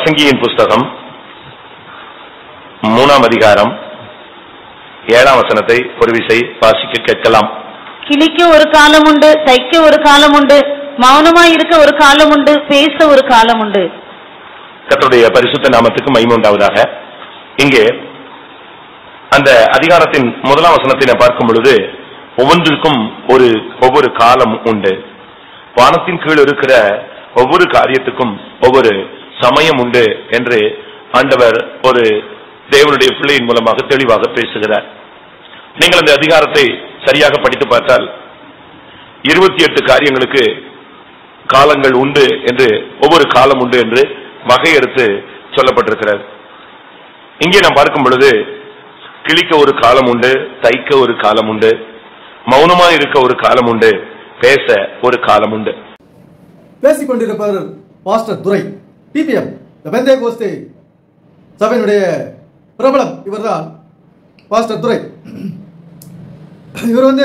பிரசங்கியின் புஸ்தகம் மூணாம் அதிகாரம் ஏழாம் வசனத்தை ஒரு விசை வாசிக்க கேட்கலாம் கிளிக்க ஒரு காலம் உண்டு தைக்க ஒரு காலம் உண்டு மௌனமா இருக்க ஒரு காலம் உண்டு பேச ஒரு காலம் உண்டு கர்த்தருடைய பரிசுத்த நாமத்துக்கு மகிமை உண்டாவதாக இங்கே அந்த அதிகாரத்தின் முதலாம் வசனத்தை நான் பார்க்கும் பொழுது ஒவ்வொன்றிற்கும் ஒரு ஒவ்வொரு காலம் உண்டு வானத்தின் கீழ் இருக்கிற ஒவ்வொரு காரியத்துக்கும் ஒவ்வொரு சமயம் உண்டு என்று ஆண்டவர் ஒரு தேவனுடைய பிள்ளையின் மூலமாக தெளிவாக பேசுகிறார் நீங்கள் அந்த அதிகாரத்தை சரியாக படித்து பார்த்தால் இருபத்தி எட்டு காரியங்களுக்கு காலங்கள் உண்டு என்று ஒவ்வொரு காலம் உண்டு என்று வகையறுத்து சொல்லப்பட்டிருக்கிறது இங்கே நாம் பார்க்கும் பொழுது கிழிக்க ஒரு காலம் உண்டு தைக்க ஒரு காலம் உண்டு மௌனமா இருக்க ஒரு காலம் உண்டு பேச ஒரு காலம் உண்டு பேசிக் கொண்டிருப்பவர் பாஸ்டர் துரை டிபிஎம் பெந்தே கோஸ்தே சபையினுடைய பிரபலம் இவர்தான் பாஸ்டர் துரை இவர் வந்து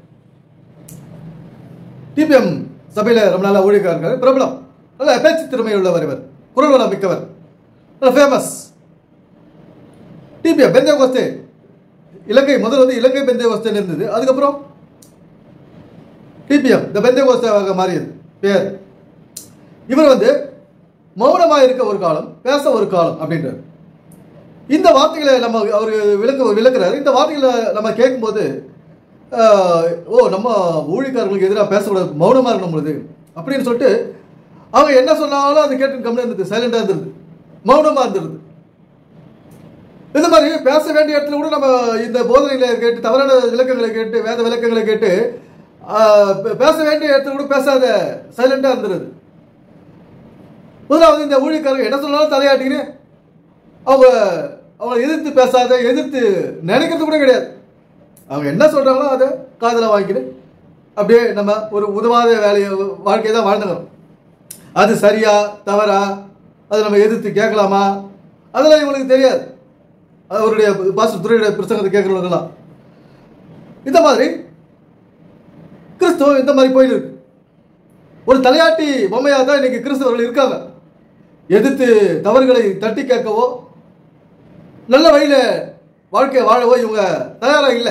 டிபிஎம் சபையில ரொம்ப நாளா ஊழியக்காரர் இருக்காரு பிரபலம் நல்ல பேச்சு திறமை உள்ளவர் இவர் குரல் வளம் மிக்கவர் நல்ல ஃபேமஸ் டிபிஎம் பெந்தே கோஸ்தே இலங்கை முதல்ல வந்து இலங்கை பெந்தே கோஸ்தேன்னு இருந்தது அதுக்கப்புறம் டிபிஎம் இந்த பெந்தே கோஸ்தேவாக மாறியது பேர் இவர் வந்து மௌனமா இருக்க ஒரு காலம் பேச ஒரு காலம் அப்படின்றார் இந்த வார்த்தைகளை நம்ம அவர் விளக்க விளக்குறாரு இந்த வார்த்தைகளை நம்ம கேட்கும்போது ஆஹ், ஓ நம்ம ஊழியக்காரர்களுக்கு எதிராக பேசக்கூடாது மௌனமா இருக்கணும் பொழுது அப்படின்னு சொல்லிட்டு அவங்க என்ன சொன்னாலும் அது கேட்டு கம்மியாக இருந்தது சைலண்டா இருந்தது மௌனமா இருந்தது இந்த மாதிரி பேச வேண்டிய இடத்துல கூட நம்ம இந்த போதனைகளை கேட்டு தவறான விளக்கங்களை கேட்டு வேத விளக்கங்களை கேட்டு ஆஹ், பே- பேச வேண்டிய இடத்துல கூட பேசாத சைலண்டா இருந்துருது முதலாவது இந்த ஊழியக்காரங்க என்ன சொன்னாலும் தலையாட்டின்னு அவங்க அவங்களை எதிர்த்து பேசாத எதிர்த்து நினைக்கிறது கூட கிடையாது அவங்க என்ன சொல்றாங்களோ அதை காதல வாங்கிக்கிட்டு அப்படியே நம்ம ஒரு உதவாத வேலையை வாழ்க்கையை தான் வாழ்ந்துக்கிறோம் அது சரியா தவறா அதை நம்ம எதிர்த்து கேட்கலாமா அதெல்லாம் இவங்களுக்கு தெரியாது அவருடைய பாஸ்டர் துறையுடைய பிரசங்கத்தை கேட்கறவங்கலாம் இந்த மாதிரி கிறிஸ்துவம் இந்த மாதிரி போயிட்டு இருக்கு ஒரு தலையாட்டி பொம்மையா தான் இன்னைக்கு கிறிஸ்தவர்கள் இருக்காங்க எதிர்த்து தவறுகளை தட்டி கேட்கவோ நல்ல வழியில வாழ்க்கையை வாழவோ இவங்க தயாரா இல்லை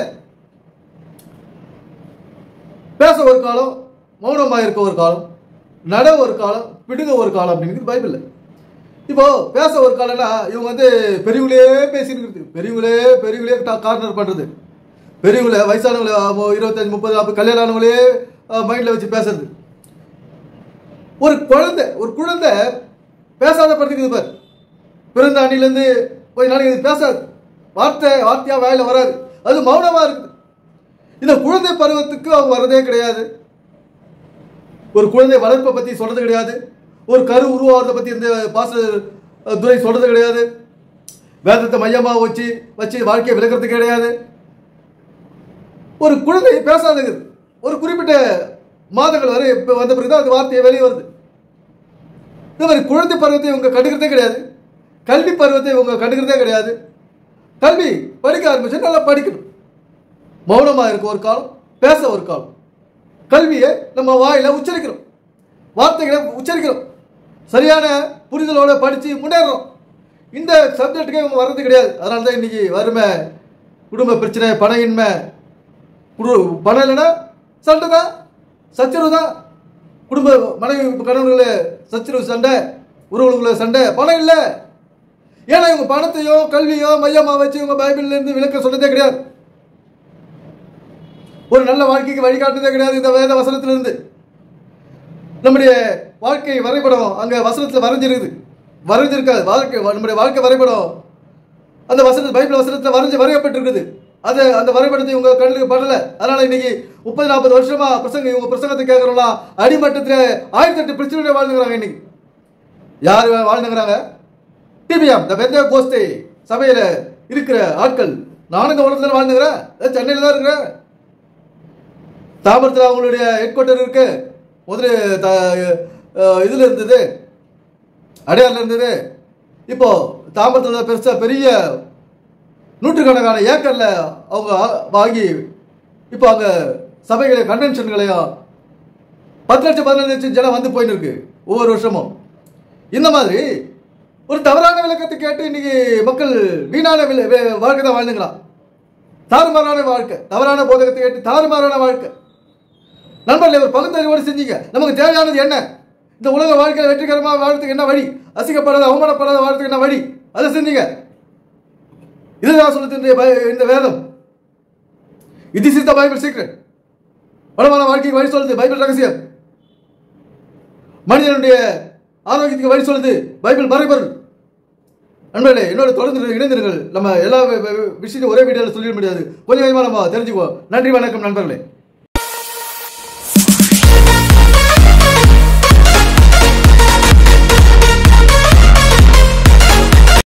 பேச ஒரு காலம் மௌனமா இருக்க ஒரு காலம் நட ஒரு காலம் பிடுங்க ஒரு காலம் அப்படிங்கிறது பைபிள்ல இப்போ பேச ஒரு காலம்னா இவங்க வந்து பெரியவங்களே பேசிட்டு பெரியவங்களே பெரியவங்களே கார்னர் பண்றது பெரியவங்கள வயசானவங்கள அஹ், இருபத்தஞ்சு முப்பது நாற்பது கல்யாணம் ஆனவங்களே மைண்ட்ல வச்சு பேசுறது ஒரு குழந்தை ஒரு குழந்தை பேசாத படுத்துக்குது பார் பிறந்த அணிலேருந்து கொஞ்ச நாளைக்கு இது பேசாது வார்த்தை வார்த்தையா வாயில வராது அது மௌனமா இருக்குது இந்த குழந்தை பருவத்துக்கு அவங்க வர்றதே கிடையாது ஒரு குழந்தை வளர்ப்பை பத்தி சொல்றது கிடையாது ஒரு கரு உருவாகிறத பத்தி இந்த பாச துறை சொல்றது கிடையாது வேதத்தை மையமா வச்சு வச்சு வாழ்க்கையை விளக்குறது கிடையாது ஒரு குழந்தை பேசாதது ஒரு குறிப்பிட்ட மாதங்கள் வரை இப்ப வந்த பிறகு அது வார்த்தையை வெளியே வருது இந்த மாதிரி குழந்தை பருவத்தை இவங்க கண்டுக்கிறதே கிடையாது கல்வி பருவத்தை இவங்க கண்டுக்கிறதே கிடையாது கல்வி படிக்க ஆரம்பிச்சு நல்லா படிக்கணும் மௌனமா இருக்க ஒரு காலம் பேச ஒரு காலம் கல்வியை நம்ம வாயில உச்சரிக்கிறோம் வார்த்தைகளை உச்சரிக்கிறோம் சரியான புரிதலோட படிச்சு முன்னேறோம் இந்த சப்ஜெக்ட்டுக்கே இவங்க வர்றது கிடையாது அதனால தான் இன்னைக்கு வறுமை குடும்ப பிரச்சனை பணயின்மை குடு பணம் இல்லைன்னா சண்டை தான் சச்சரவு தான் குடும்ப மனைவி கணவர்கள சச்சரவு சண்டை உறவுகளுக்குள்ள சண்டை பணம் இல்லை ஏன்னா இவங்க பணத்தையோ கல்வியோ மையமா வச்சு இவங்க பைபிள்ல இருந்து விளக்க சொன்னதே கிடையாது ஒரு நல்ல வாழ்க்கைக்கு வழிகாட்டுனதே கிடையாது இந்த வேத வசனத்திலிருந்து நம்முடைய வாழ்க்கை வரைபடம் அங்க வசனத்துல வரைஞ்சிருக்குது வரைஞ்சிருக்காது வாழ்க்கை நம்முடைய வாழ்க்கை வரைபடம் அந்த வசன பைபிள் வசனத்துல வரைஞ்சு வரையப்பட்டிருக்குது அது அந்த வரைபடத்தை இவங்க கண்ணுக்கு படல அதனால இன்னைக்கு முப்பது நாற்பது வருஷமா பிரசங்க இவங்க பிரசங்கத்தை கேட்கறோம்னா அடிமட்டத்துல ஆயிரத்தி எட்டு பிரச்சனையோட வாழ்ந்துக்கிறாங்க இன்னைக்கு யார் வாழ்ந்துக்கிறாங்க டிபிஎம் இந்த பெந்த கோஸ்தே சபையில இருக்கிற ஆட்கள் நானும் இந்த உலகத்துல வாழ்ந்துக்கிறேன் அதான் சென்னையில தான் இருக்கிறேன் தாமரத்தில் அவங்களுடைய ஹெட் குவார்டர் இருக்கு முதல்ல த- அஹ் இதுல இருந்தது அடையாறுல இருந்தது இப்போ தாமரத்தில் பெருசா பெரிய நூற்றுக்கணக்கான ஏக்கர்ல அவங்க ஆ- வாங்கி இப்போ அங்க சபைகளை கன்வென்ஷன்களையும் பத்து லட்சம் பதினஞ்சு லட்சம் ஜனம் வந்து போயின்னு இருக்கு ஒவ்வொரு வருஷமும் இந்த மாதிரி ஒரு தவறான விளக்கத்தை கேட்டு இன்னைக்கு மக்கள் வீணான வி- வி- வாழ்க்கை தான் வாழ்ந்துங்களா தாறுமாறான வாழ்க்கை தவறான போதகத்தை கேட்டு தாறுமாறான வாழ்க்கை நண்பர்களே ஒரு பகுத்தறிவோடு செஞ்சீங்க நமக்கு தேவையானது என்ன இந்த உலக வாழ்க்கையில் வெற்றிகரமாக வாழ்றதுக்கு என்ன வழி அசிங்கப்படாத அவமானப்படாத வாழ்றதுக்கு என்ன வழி அதை செஞ்சீங்க இதுதான் சொல்லுது இந்த பை- இந்த வேதம் இது இஸ் த பைபிள் சீக்ரெட் வளமான வாழ்க்கைக்கு வழி சொல்லுது பைபிள் ரகசியம் மனிதனுடைய ஆரோக்கியத்துக்கு வழி சொல்லுது பைபிள் மறைபொருள் நண்பர்களே என்னோட தொடர்ந்து இணைந்திருங்கள் நம்ம எல்லா வி- வி- விஷயத்தையும் ஒரே வீடியோவில் சொல்லிட முடியாது கொஞ்சம் கொஞ்சமாக நம்ம தெரிஞ்சுக்குவோம் நன்றி வணக்கம் நண்பர்களே